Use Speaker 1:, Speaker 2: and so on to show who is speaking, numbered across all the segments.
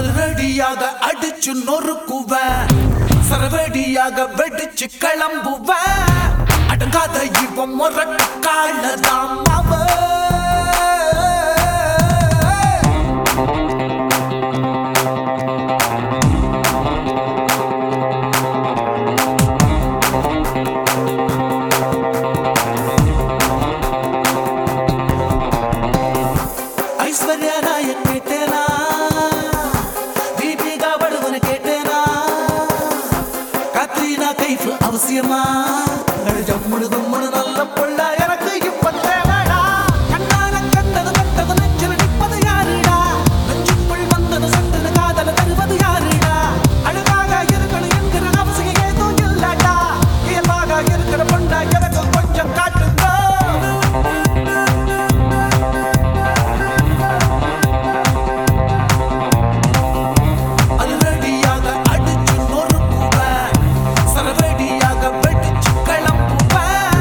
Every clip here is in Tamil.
Speaker 1: அதிரடியாக அடிச்சு நொறுக்குவேன் சரவடியாக வெடிச்சு கிளம்புவேன் அடங்காத இவன் முரட்டு காலதான் அவன் ஐஸ்வர்யா ராய கேட்டேனா தீபிகா படுவன கேட்டேனா கத்ரீனா கைஃப் அவசியமா ஜம்முடு கும்முடு நல்ல புள்ள எனக்கு இப்ப தேவைடா கண்ணால கண்டது கண்டது நெஞ்சில் நிற்பது யாருடா நெஞ்சுக்குள் வந்தது சட்டது காதல தருவது யாருடா அழகாக இருக்கணும் என்கிற அவசியம் ஏதும் இல்லடா இயல்பாக இருக்கிற பொண்ணா எனக்கு கொஞ்சம் காட்டுங்க அதிரடியாக அடிச்சு நொறுக்குவேன் சரவடியாக வெடிச்சு கிளம்புவேன்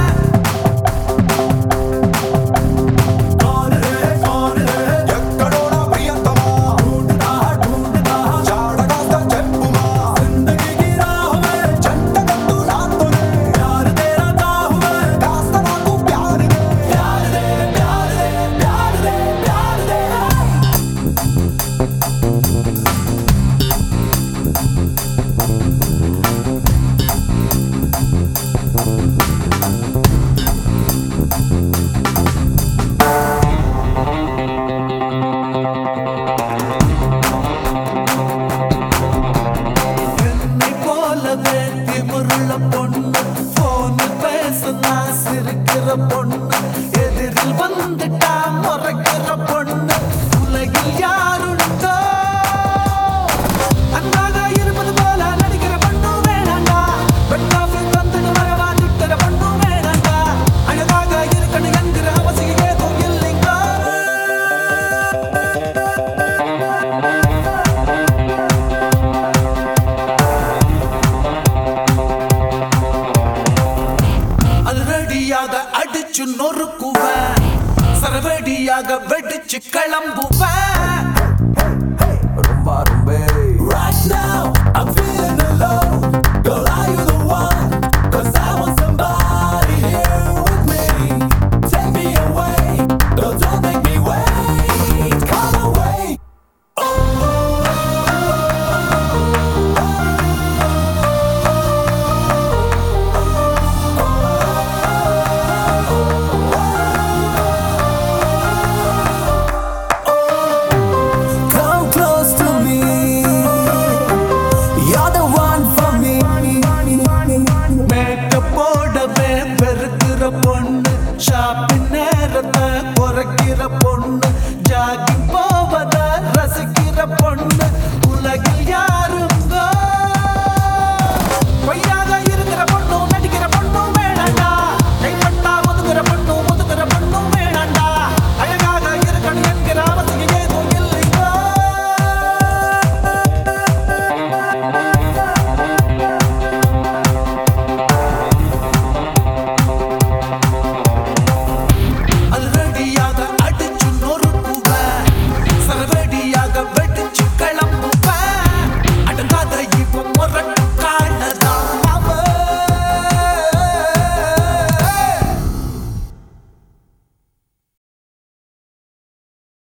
Speaker 2: ఎక్కడోడా ప్రియతమా ఢూంఢతా ఢూంఢతా చాడగాస్త చెప్పుమా జిందగీకి రాహువే జంటగట్టు నాతోనే ప్యార్ తేరా చాహువే కాస్త నాకు ప్యార్ దే ప్యార్ దే ప్యార్ దే ప్యార్ దే ప్యార్ దే
Speaker 1: என்னை போலவே திமிருள்ள பொண்ணு போன் பேச நான் சிரிக்கிற பொண்ணு எதிரில் வந்துட்டா முறைக்கிற பொண்ணு உலகில் யாருண்டோ அன்பாக இருப்பது போல நடிக்கிற பொண்ணு வேணாண்டா பெண்ணாக வந்துட்டு வரவா திட்டுற பொண்ணு வேணாண்டா அழகாக இருக்கணும் என்கிற அவசியம் ஏதும் இல்லைங்க அதிரடியாக அடிச்சு நொறுக்குவேன் சரவடியாக வெடிச்சு கிளம்புவேன்